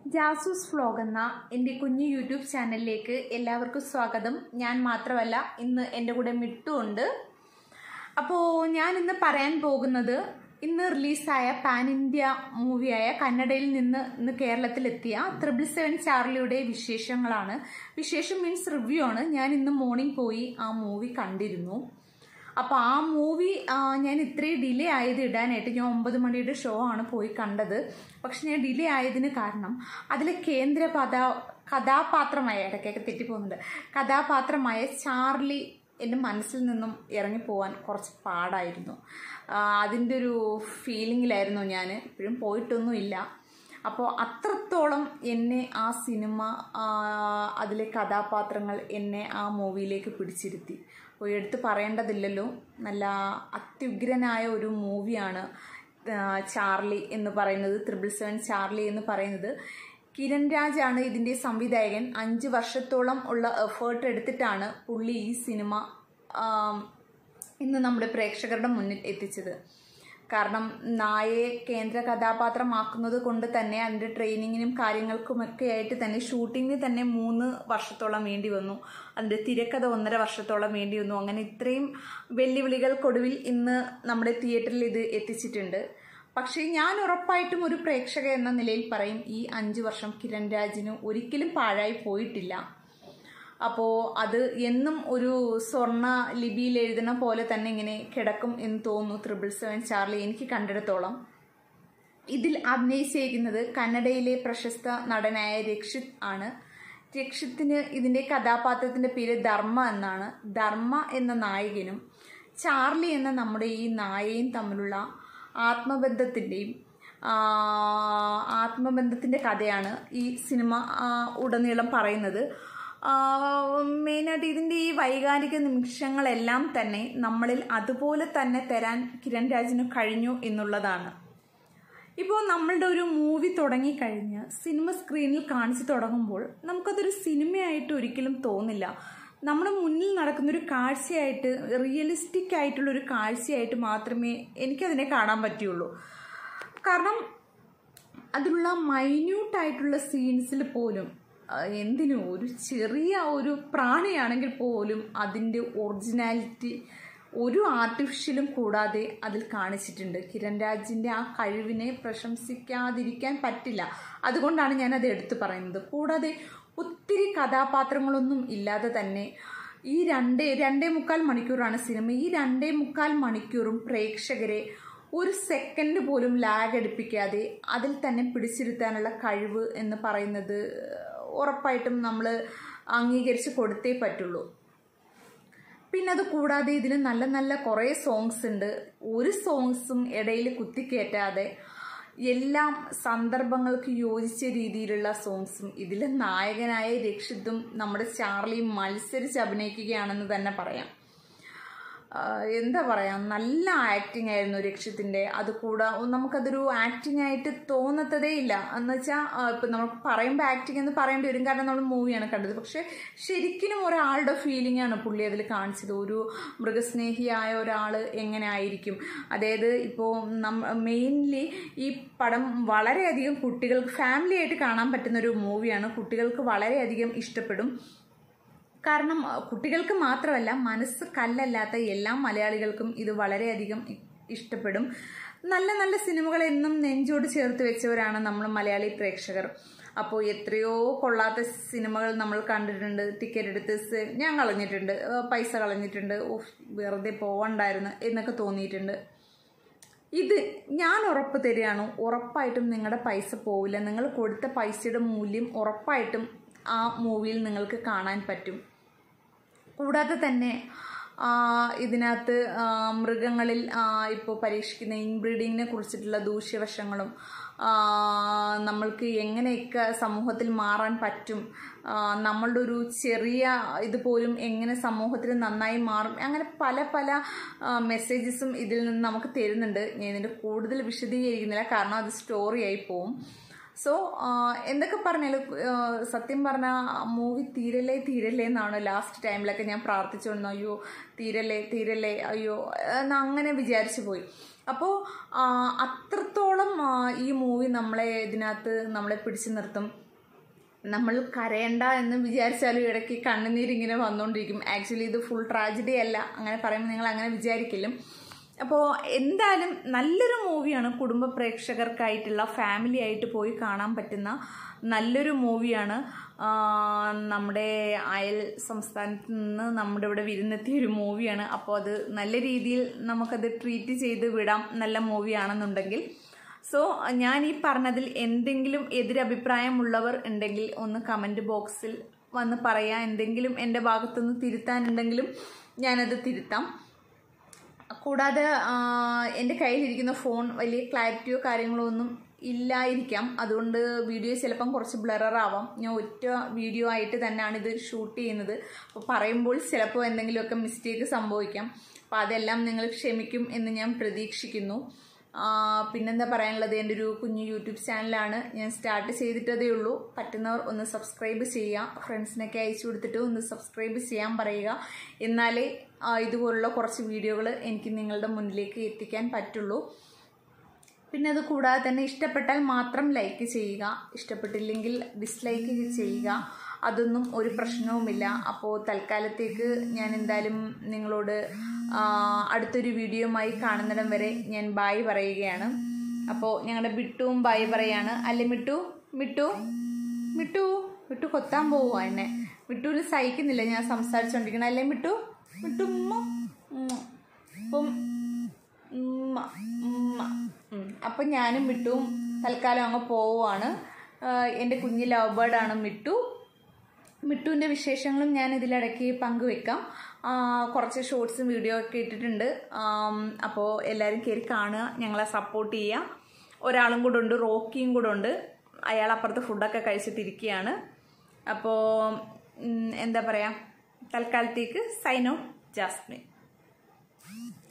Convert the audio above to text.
ജാസൂസ് vlog എന്ന എൻ്റെ കുഞ്ഞു യൂട്യൂബ് ചാനലിലേക്ക് എല്ലാവർക്കും സ്വാഗതം ഞാൻ മാത്രമല്ല ഇന്ന് എൻ്റെ കൂടെ മിട്ടുമുണ്ട് അപ്പോൾ ഞാൻ ഇന്ന് പറയാൻ പോകുന്നത് ഇന്ന് റിലീസായ പാൻ ഇന്ത്യ മൂവിയായ കന്നഡയിൽ നിന്ന് ഇന്ന് കേരളത്തിലെത്തിയ ത്രിബിൾ സെവൻ ചാർലിയുടെ വിശേഷങ്ങളാണ് വിശേഷം മീൻസ് റിവ്യൂ ആണ് ഞാൻ ഇന്ന് മോർണിംഗ് പോയി ആ മൂവി കണ്ടിരുന്നു അപ്പോൾ ആ മൂവി ഞാൻ ഇത്രയും ഡിലേ ആയത് ഇടാനായിട്ട് ഞാൻ ഒമ്പത് മണിയുടെ ഷോ ആണ് പോയി കണ്ടത് പക്ഷെ ഞാൻ ഡിലേ ആയതിന് കാരണം അതിലെ കേന്ദ്ര കഥാ കഥാപാത്രമായ ഇടയ്ക്കൊക്കെ തെറ്റിപ്പോകുന്നുണ്ട് കഥാപാത്രമായ ചാർലി എൻ്റെ മനസ്സിൽ നിന്നും ഇറങ്ങിപ്പോവാൻ കുറച്ച് പാടായിരുന്നു അതിൻ്റെ ഒരു ഫീലിങ്ങിലായിരുന്നു ഞാൻ ഇപ്പോഴും പോയിട്ടൊന്നുമില്ല അപ്പോൾ അത്രത്തോളം എന്നെ ആ സിനിമ അതിലെ കഥാപാത്രങ്ങൾ എന്നെ ആ മൂവിയിലേക്ക് പിടിച്ചിരുത്തി അപ്പോൾ എടുത്ത് പറയേണ്ടതില്ലല്ലോ നല്ല അത്യുഗ്രനായ ഒരു മൂവിയാണ് ചാർലി എന്ന് പറയുന്നത് ത്രിബിൾ സെവൻ ചാർലി എന്ന് പറയുന്നത് കിരൺ രാജാണ് ഇതിൻ്റെ സംവിധായകൻ അഞ്ച് വർഷത്തോളം ഉള്ള എഫേർട്ട് എടുത്തിട്ടാണ് പുള്ളി ഈ സിനിമ ഇന്ന് നമ്മുടെ പ്രേക്ഷകരുടെ മുന്നിൽ എത്തിച്ചത് കാരണം നായയെ കേന്ദ്ര കഥാപാത്രമാക്കുന്നത് കൊണ്ട് തന്നെ അതിൻ്റെ ട്രെയിനിങ്ങിനും കാര്യങ്ങൾക്കുമൊക്കെ ആയിട്ട് തന്നെ ഷൂട്ടിങ്ങിന് തന്നെ മൂന്ന് വർഷത്തോളം വേണ്ടി വന്നു അതിൻ്റെ തിരക്കഥ ഒന്നര വർഷത്തോളം വേണ്ടി വന്നു അങ്ങനെ ഇത്രയും വെല്ലുവിളികൾക്കൊടുവിൽ ഇന്ന് നമ്മുടെ തിയേറ്ററിൽ ഇത് എത്തിച്ചിട്ടുണ്ട് പക്ഷേ ഞാൻ ഉറപ്പായിട്ടും ഒരു പ്രേക്ഷക എന്ന നിലയിൽ പറയും ഈ അഞ്ച് വർഷം കിരൺ രാജിന് ഒരിക്കലും പാഴായി പോയിട്ടില്ല അപ്പോൾ അത് എന്നും ഒരു സ്വർണ്ണ ലിപിയിൽ എഴുതുന്ന പോലെ തന്നെ ഇങ്ങനെ കിടക്കും എന്ന് തോന്നുന്നു ത്രിബിൾ സെവൻ ചാർലി എനിക്ക് കണ്ടെടുത്തോളം ഇതിൽ അഭിനയിച്ചിരിക്കുന്നത് കന്നഡയിലെ പ്രശസ്ത നടനായ രക്ഷിത് ആണ് രക്ഷിത്തിന് ഇതിൻ്റെ കഥാപാത്രത്തിൻ്റെ പേര് ധർമ്മ എന്നാണ് ധർമ്മ എന്ന നായകനും ചാർലി എന്ന നമ്മുടെ ഈ നായയും തമ്മിലുള്ള ആത്മബന്ധത്തിൻ്റെയും ആത്മബന്ധത്തിൻ്റെ കഥയാണ് ഈ സിനിമ ഉടനീളം പറയുന്നത് മെയിനായിട്ട് ഇതിൻ്റെ ഈ വൈകാരിക നിമിഷങ്ങളെല്ലാം തന്നെ നമ്മളിൽ അതുപോലെ തന്നെ തരാൻ കിരൺ രാജിന് കഴിഞ്ഞു എന്നുള്ളതാണ് ഇപ്പോൾ നമ്മളുടെ ഒരു മൂവി തുടങ്ങിക്കഴിഞ്ഞ് സിനിമ സ്ക്രീനിൽ കാണിച്ചു തുടങ്ങുമ്പോൾ നമുക്കതൊരു സിനിമയായിട്ട് ഒരിക്കലും തോന്നില്ല നമ്മുടെ മുന്നിൽ നടക്കുന്നൊരു കാഴ്ചയായിട്ട് റിയലിസ്റ്റിക് ആയിട്ടുള്ളൊരു കാഴ്ചയായിട്ട് മാത്രമേ എനിക്കതിനെ കാണാൻ പറ്റുള്ളൂ കാരണം അതിലുള്ള മൈന്യൂട്ടായിട്ടുള്ള സീൻസിൽ പോലും എന്തിനും ഒരു ചെറിയ ഒരു പ്രാണിയാണെങ്കിൽ പോലും അതിൻ്റെ ഒറിജിനാലിറ്റി ഒരു ആർട്ടിഫിഷ്യലും കൂടാതെ അതിൽ കാണിച്ചിട്ടുണ്ട് കിരൺ രാജിൻ്റെ ആ കഴിവിനെ പ്രശംസിക്കാതിരിക്കാൻ പറ്റില്ല അതുകൊണ്ടാണ് ഞാൻ അത് എടുത്തു പറയുന്നത് കൂടാതെ ഒത്തിരി കഥാപാത്രങ്ങളൊന്നും ഇല്ലാതെ തന്നെ ഈ രണ്ടേ രണ്ടേ മുക്കാൽ മണിക്കൂറാണ് സിനിമ ഈ രണ്ടേ മുക്കാൽ മണിക്കൂറും പ്രേക്ഷകരെ ഒരു സെക്കൻഡ് പോലും ലാഗ് അടിപ്പിക്കാതെ അതിൽ തന്നെ പിടിച്ചിരുത്താനുള്ള കഴിവ് എന്ന് പറയുന്നത് ഉറപ്പായിട്ടും നമ്മൾ അംഗീകരിച്ച് കൊടുത്തേ പറ്റുള്ളൂ പിന്നെ അത് കൂടാതെ ഇതിൽ നല്ല നല്ല കുറേ സോങ്സ് ഉണ്ട് ഒരു സോങ്സും ഇടയിൽ കുത്തിക്കയറ്റാതെ എല്ലാം സന്ദർഭങ്ങൾക്ക് യോജിച്ച രീതിയിലുള്ള സോങ്സും ഇതിൽ നായകനായ രക്ഷിതും നമ്മുടെ ചാർലിയും മത്സരിച്ച് അഭിനയിക്കുകയാണെന്ന് തന്നെ പറയാം എന്താ പറയുക നല്ല ആക്ടിങ് ആയിരുന്നു രക്ഷിത്തിൻ്റെ അത് കൂടാ നമുക്കതൊരു ആക്ടിങ് ആയിട്ട് തോന്നത്തതേ ഇല്ല എന്ന് വെച്ചാൽ ഇപ്പം നമുക്ക് പറയുമ്പോൾ ആക്ടിങ് എന്ന് പറയേണ്ടി വരും കാരണം നമ്മൾ മൂവിയാണ് കണ്ടത് പക്ഷേ ശരിക്കും ഒരാളുടെ ഫീലിംഗ് ആണ് പുള്ളി അതിൽ കാണിച്ചത് ഒരു മൃഗസ്നേഹിയായ ഒരാൾ എങ്ങനെ ആയിരിക്കും അതായത് ഇപ്പോൾ നം മെയിൻലി ഈ പടം വളരെയധികം കുട്ടികൾക്ക് ഫാമിലി ആയിട്ട് കാണാൻ പറ്റുന്ന ഒരു മൂവിയാണ് കുട്ടികൾക്ക് വളരെയധികം ഇഷ്ടപ്പെടും കാരണം കുട്ടികൾക്ക് മാത്രമല്ല മനസ്സ് കല്ലല്ലാത്ത എല്ലാ മലയാളികൾക്കും ഇത് വളരെയധികം ഇഷ്ടപ്പെടും നല്ല നല്ല സിനിമകൾ എന്നും നെഞ്ചോട് ചേർത്ത് വെച്ചവരാണ് നമ്മൾ മലയാളി പ്രേക്ഷകർ അപ്പോൾ എത്രയോ കൊള്ളാത്ത സിനിമകൾ നമ്മൾ കണ്ടിട്ടുണ്ട് ടിക്കറ്റ് എടുത്ത് ഞാൻ കളഞ്ഞിട്ടുണ്ട് പൈസ കളഞ്ഞിട്ടുണ്ട് ഓഹ് വെറുതെ പോവണ്ടായിരുന്നു എന്നൊക്കെ തോന്നിയിട്ടുണ്ട് ഇത് ഞാൻ ഉറപ്പ് തരികയാണ് ഉറപ്പായിട്ടും നിങ്ങളുടെ പൈസ പോവില്ല നിങ്ങൾ കൊടുത്ത പൈസയുടെ മൂല്യം ഉറപ്പായിട്ടും ആ മൂവിയിൽ നിങ്ങൾക്ക് കാണാൻ പറ്റും കൂടാതെ തന്നെ ഇതിനകത്ത് മൃഗങ്ങളിൽ ഇപ്പോൾ പരീക്ഷിക്കുന്ന ഇൻബ്രീഡിങ്ങിനെ കുറിച്ചിട്ടുള്ള ദൂഷ്യവശങ്ങളും നമ്മൾക്ക് എങ്ങനെയൊക്കെ സമൂഹത്തിൽ മാറാൻ പറ്റും നമ്മളുടെ ഒരു ചെറിയ ഇതുപോലും എങ്ങനെ സമൂഹത്തിൽ നന്നായി മാറും അങ്ങനെ പല പല മെസ്സേജസും ഇതിൽ നിന്ന് നമുക്ക് തരുന്നുണ്ട് ഞാൻ ഇതിൻ്റെ കൂടുതൽ വിശദീകരിക്കുന്നില്ല കാരണം അത് സ്റ്റോറിയായി പോവും സോ എന്തൊക്കെ പറഞ്ഞാലും സത്യം പറഞ്ഞാൽ മൂവി തീരല്ലേ തീരല്ലേ എന്നാണ് ലാസ്റ്റ് ടൈമിലൊക്കെ ഞാൻ പ്രാർത്ഥിച്ചുകൊണ്ടിരുന്നു അയ്യോ തീരല്ലേ തീരല്ലേ അയ്യോ എന്ന് അങ്ങനെ വിചാരിച്ചു പോയി അപ്പോൾ അത്രത്തോളം ആ, ഈ മൂവി നമ്മളെ ഇതിനകത്ത് നമ്മളെ പിടിച്ചു നിർത്തും നമ്മൾ കരയണ്ട എന്ന് വിചാരിച്ചാലും ഇടയ്ക്ക് കണ്ണുനീരിങ്ങനെ വന്നുകൊണ്ടിരിക്കും ആക്ച്വലി ഇത് ഫുൾ ട്രാജഡി അല്ല അങ്ങനെ പറയുമ്പോൾ നിങ്ങൾ അങ്ങനെ വിചാരിക്കില്ലും അപ്പോൾ എന്തായാലും നല്ലൊരു മൂവിയാണ് കുടുംബ പ്രേക്ഷകർക്കായിട്ടുള്ള ഫാമിലി ആയിട്ട് പോയി കാണാൻ പറ്റുന്ന നല്ലൊരു മൂവിയാണ് ആ, നമ്മുടെ അയൽ സംസ്ഥാനത്ത് നിന്ന് നമ്മുടെ ഇവിടെ വിരുന്നെത്തിയ ഒരു മൂവിയാണ് അപ്പോൾ അത് നല്ല രീതിയിൽ നമുക്കത് ട്രീറ്റ് ചെയ്ത് വിടാം നല്ല മൂവിയാണെന്നുണ്ടെങ്കിൽ സോ ഞാൻ ഈ പറഞ്ഞതിൽ എന്തെങ്കിലും എതിരഭിപ്രായമുള്ളവർ ഉണ്ടെങ്കിൽ ഒന്ന് കമൻറ്റ് ബോക്സിൽ വന്ന് പറയാം എന്തെങ്കിലും എൻ്റെ ഭാഗത്തുനിന്ന് തിരുത്താനുണ്ടെങ്കിലും ഞാനത് തിരുത്താം കൂടാതെ ആ, എൻ്റെ കയ്യിലിരിക്കുന്ന ഫോൺ വലിയ ക്ലാരിറ്റിയോ കാര്യങ്ങളോ ഒന്നും ഇല്ലായിരിക്കാം അതുകൊണ്ട് വീഡിയോ ചിലപ്പം കുറച്ച് ബ്ലററാവാം ഞാൻ ഒറ്റ വീഡിയോ ആയിട്ട് തന്നെയാണ് ഇത് ഷൂട്ട് ചെയ്യുന്നത് അപ്പോൾ പറയുമ്പോൾ ചിലപ്പോൾ എന്തെങ്കിലുമൊക്കെ മിസ്റ്റേക്ക് സംഭവിക്കാം അപ്പോൾ അതെല്ലാം നിങ്ങൾ ക്ഷമിക്കും എന്ന് ഞാൻ പ്രതീക്ഷിക്കുന്നു ആ, പിന്നെന്താ പറയാനുള്ളത് എൻ്റെ ഒരു കുഞ്ഞു യൂട്യൂബ് ചാനലാണ് ഞാൻ സ്റ്റാർട്ട് ചെയ്തിട്ടതേ ഉള്ളൂ പറ്റുന്നവർ ഒന്ന് സബ്സ്ക്രൈബ് ചെയ്യുക ഫ്രണ്ട്സിനൊക്കെ അയച്ചു കൊടുത്തിട്ട് ഒന്ന് സബ്സ്ക്രൈബ് ചെയ്യാൻ പറയുക എന്നാലേ ആ, ഇതുപോലുള്ള കുറച്ച് വീഡിയോകൾ എനിക്ക് നിങ്ങളുടെ മുന്നിലേക്ക് എത്തിക്കാൻ പറ്റുള്ളൂ പിന്നെ അത് കൂടാതെ തന്നെ ഇഷ്ടപ്പെട്ടാൽ മാത്രം ലൈക്ക് ചെയ്യുക ഇഷ്ടപ്പെട്ടില്ലെങ്കിൽ ഡിസ്ലൈക്ക് ചെയ്യുക അതൊന്നും ഒരു പ്രശ്നവുമില്ല അപ്പോൾ തൽക്കാലത്തേക്ക് ഞാൻ എന്തായാലും നിങ്ങളോട് ആ, അടുത്തൊരു വീഡിയോയുമായി കാണുന്നിടം വരെ ഞാൻ ബായ് പറയുകയാണ് അപ്പോൾ ഞങ്ങളുടെ ബിട്ടുവും ബായ് പറയാണ് അല്ലേ മിട്ടു മിട്ടു മിട്ടു മിട്ടു കൊത്താൻ പോവുക എന്നെ മിട്ടുവിന് സഹിക്കുന്നില്ല ഞാൻ സംസാരിച്ചുകൊണ്ടിരിക്കണം അല്ലേ മിട്ടു മിട്ടു ഉമ്മ ഉമ്മ. അപ്പം ഉമ്മ, ഉമ്മ. ഉം. അപ്പം ഞാനും മിട്ടുവും തൽക്കാലം അങ്ങ് പോവുകയാണ് ആഹ് എൻ്റെ കുഞ്ഞ് ലവ് ബേർഡാണ് മിട്ടു മിട്ടുവിൻ്റെ വിശേഷങ്ങളും ഞാൻ ഇതിലിടയ്ക്ക് പങ്കുവെക്കാം ആഹ് കുറച്ച് ഷോർട്സും വീഡിയോ ഒക്കെ ഇട്ടിട്ടുണ്ട് ആം, അപ്പോൾ എല്ലാവരും കയറി കാണുക ഞങ്ങളെ സപ്പോർട്ട് ചെയ്യുക ഒരാളും കൂടെ ഉണ്ട് റോക്കിയും കൂടെ ഉണ്ട് അയാൾ അപ്പുറത്ത് ഫുഡൊക്കെ കഴിച്ചിട്ടിരിക്കുകയാണ് അപ്പോൾ ഉം, എന്താ പറയുക തൽക്കാലത്തേക്ക് സൈൻ ഔട്ട് ജാസ്മിൻ